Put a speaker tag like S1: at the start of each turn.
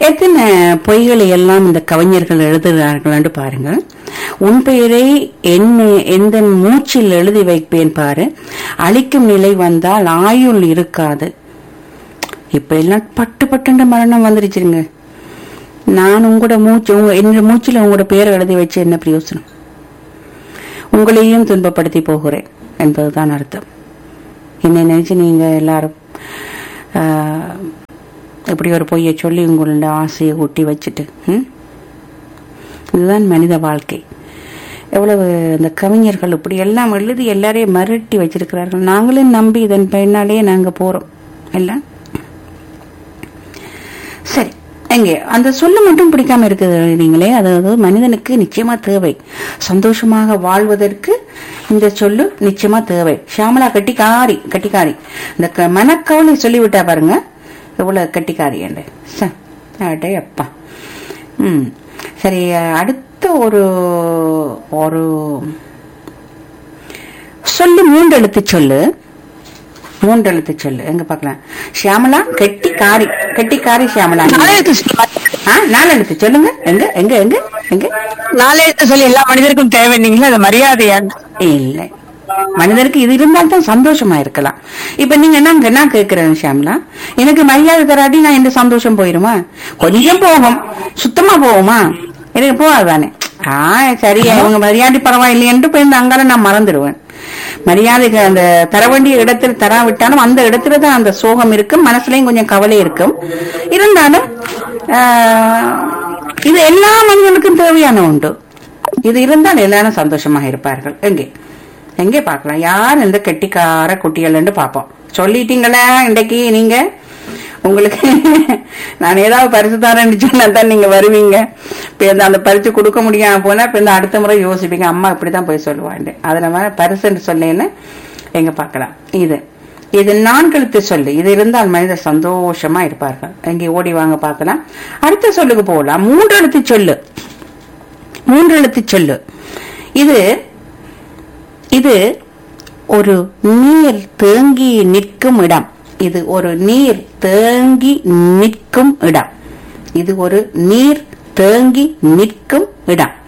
S1: எத்தனை பொய்களை எல்லாம் இந்த கவிஞர்கள் எழுதுகிறார்கள் பாருங்க உன் பெயரை என்ன எந்த மூச்சில் எழுதி வைப்பேன் பாரு அழிக்கும் நிலை வந்தால் ஆயுள் இருக்காது இப்ப எல்லாம் பட்டு பட்டுன்ற மரணம் வந்துருச்சுங்க நான் உங்களோட மூச்சு உங்க என்னோட மூச்சில் உங்களோட பேரை எழுதி வச்சு என்ன பிரயோசனம் உங்களையும் துன்பப்படுத்தி போகிறேன் என்பதுதான் அர்த்தம் என்ன நினைச்சு நீங்க எல்லாரும் ஆஹ், இப்படி ஒரு பொய்யை சொல்லி உங்களோட ஆசையை ஊட்டி வச்சுட்டு ம்? இதுதான் மனித வாழ்க்கை எவ்வளவு இந்த கவிஞர்கள் இப்படி எல்லாம் எழுதி எல்லாரையும் மிரட்டி வச்சிருக்கிறார்கள் நாங்களும் நம்பி இதன் பின்னாலேயே நாங்க போறோம் எல்லாம் சரி எங்கே அந்த சொல்லு மட்டும் பிடிக்காம இருக்குதுங்களே அதாவது மனிதனுக்கு நிச்சயமா தேவை சந்தோஷமாக வாழ்வதற்கு இந்த சொல்லு நிச்சயமா தேவை ஷியாமலா கட்டிக்காரி கட்டிக்காரி இந்த க- மனக்கவலை சொல்லிவிட்டா பாருங்க எவ்வளவு கட்டிக்காரி என்று ச, அடே அப்பா ம் சரி அடுத்த ஒரு ஒரு சொல்லு மூன்று எழுத்து சொல்லு மூன்று எழுத்து சொல்லு எங்க பார்க்கலாம் ஷியாமலா கெட்டிக்காரி கெட்டிக்காரி ஷியாமலா
S2: நாலெழுத்து சொல்லி
S1: ஆ, நாலு எழுத்து சொல்லுங்க எங்க எங்க எங்க எங்க
S2: நாலெழுத்து சொல்லி எல்லா மனிதருக்கும் தேவை நீங்களா அது மரியாதையா
S1: இல்லை மனிதருக்கு இது இருந்தால் தான் சந்தோஷமா இருக்கலாம் இப்ப நீங்க என்ன என்ன கேக்குறேன் ஷியாமலா எனக்கு மரியாதை தராட்டி நான் எந்த சந்தோஷம் போயிருமா கொஞ்சம் போகும் சுத்தமா போகுமா எனக்கு போகாதானே ஆ சரி அவங்க மரியாதை பரவாயில்லையென்று போய் இந்த அங்கால நான் மறந்துடுவேன் மரியாதைக்கு அந்த தர வேண்டிய இடத்துல தராவிட்டாலும் அந்த இடத்துல தான் அந்த சோகம் இருக்கும் மனசுலயும் கொஞ்சம் கவலை இருக்கும் இருந்தாலும் ஆஹ், இது எல்லா மனிதனுக்கும் தேவையான உண்டு இது இருந்தால் எல்லாரும் சந்தோஷமாக இருப்பார்கள் எங்கே எங்கே பார்க்கலாம் யார் இந்த கெட்டிக்கார குட்டிகள்னு பார்ப்போம் சொல்லிட்டீங்களா இன்றைக்கு நீங்க உங்களுக்கு நான் ஏதாவது பரிசு தரேன்னு சொன்னா தான் நீங்க வருவீங்க இப்ப இந்த அந்த பரிசு கொடுக்க முடியாம போனா இப்ப இந்த அடுத்த முறை யோசிப்பீங்க அம்மா இப்படிதான் போய் சொல்லுவாண்டு அதனால பரிசுன்னு சொன்னேன்னு எங்க பார்க்கலாம் இது இது நான்கெழுத்து சொல்லு இது இருந்தால் மனிதர் சந்தோஷமா இருப்பார்கள் எங்கே ஓடி வாங்க பார்க்கலாம் அடுத்த சொல்லுக்கு போகலாம் மூன்று எழுத்து சொல்லு மூன்று எழுத்து சொல்லு இது இது ஒரு நீர் தேங்கி நிற்கும் இடம் இது ஒரு நீர் தேங்கி நிற்கும் இடம் இது ஒரு நீர் தேங்கி நிற்கும் இடம்